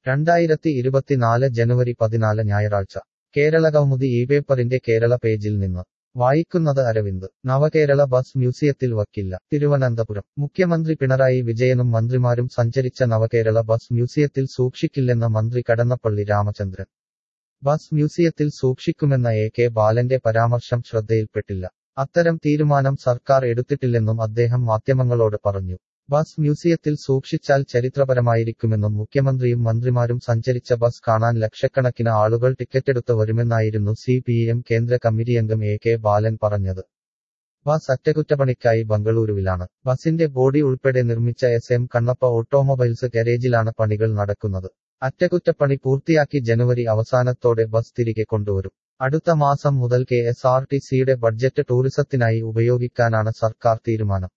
രണ്ടായിരത്തി ഇരുപത്തിനാല് ജനുവരി പതിനാല് ഞായറാഴ്ച കേരളകൗമുദി ഈ പേപ്പറിന്റെ കേരള പേജിൽ നിന്ന് വായിക്കുന്നത് അരവിന്ദ് നവകേരള ബസ് മ്യൂസിയത്തിൽ വക്കില്ല തിരുവനന്തപുരം മുഖ്യമന്ത്രി പിണറായി വിജയനും മന്ത്രിമാരും സഞ്ചരിച്ച നവകേരള ബസ് മ്യൂസിയത്തിൽ സൂക്ഷിക്കില്ലെന്ന മന്ത്രി കടന്നപ്പള്ളി രാമചന്ദ്രൻ ബസ് മ്യൂസിയത്തിൽ സൂക്ഷിക്കുമെന്ന എ കെ ബാലന്റെ പരാമർശം ശ്രദ്ധയിൽപ്പെട്ടില്ല അത്തരം തീരുമാനം സർക്കാർ എടുത്തിട്ടില്ലെന്നും അദ്ദേഹം മാധ്യമങ്ങളോട് പറഞ്ഞു ബസ് മ്യൂസിയത്തിൽ സൂക്ഷിച്ചാൽ ചരിത്രപരമായിരിക്കുമെന്നും മുഖ്യമന്ത്രിയും മന്ത്രിമാരും സഞ്ചരിച്ച ബസ് കാണാൻ ലക്ഷക്കണക്കിന് ആളുകൾ ടിക്കറ്റെടുത്ത് വരുമെന്നായിരുന്നു സി പി എം കേന്ദ്ര കമ്മിറ്റിയംഗം എ കെ ബാലൻ പറഞ്ഞത് ബസ് അറ്റകുറ്റപ്പണിക്കായി ബംഗളൂരുവിലാണ് ബസിന്റെ ബോഡി ഉൾപ്പെടെ നിർമ്മിച്ച എസ് എം കണ്ണപ്പ ഓട്ടോമൊബൈൽസ് ഗാരേജിലാണ് പണികൾ നടക്കുന്നത് അറ്റകുറ്റപ്പണി പൂർത്തിയാക്കി ജനുവരി അവസാനത്തോടെ ബസ് തിരികെ കൊണ്ടുവരും അടുത്ത മാസം മുതൽ കെ എസ് ആർ ടി സിയുടെ ബഡ്ജറ്റ് ടൂറിസത്തിനായി ഉപയോഗിക്കാനാണ് സർക്കാർ തീരുമാനം